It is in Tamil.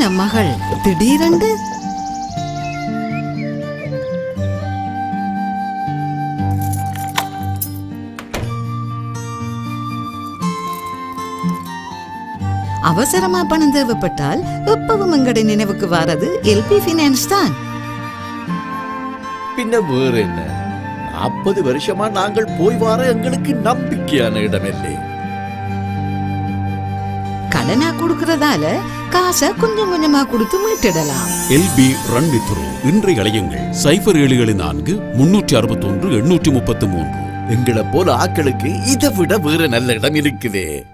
என்ன மகள் திடீரென்று அவசரமா பணம் தேவைப்பட்டால் எப்பவும் எங்கட நினைவுக்கு வாரது எல்பி ஃபினான்ஸ் தான் பின்ன வேற என்ன நாற்பது வருஷமா நாங்கள் போய் வர எங்களுக்கு நம்பிக்கையான இடமில்லை கடனா கொடுக்கறதால காசை கொஞ்சம் கொஞ்சமா கொடுத்து மீட்டிடலாம் எல்பி ரன் வித்ரோ இன்றை அலையுங்கள் சைபர் ஏழு ஏழு நான்கு முன்னூற்றி அறுபத்தொன்று எண்ணூற்றி முப்பத்து மூன்று எங்களை போல ஆட்களுக்கு இதை விட வேற நல்ல இடம் இருக்குதே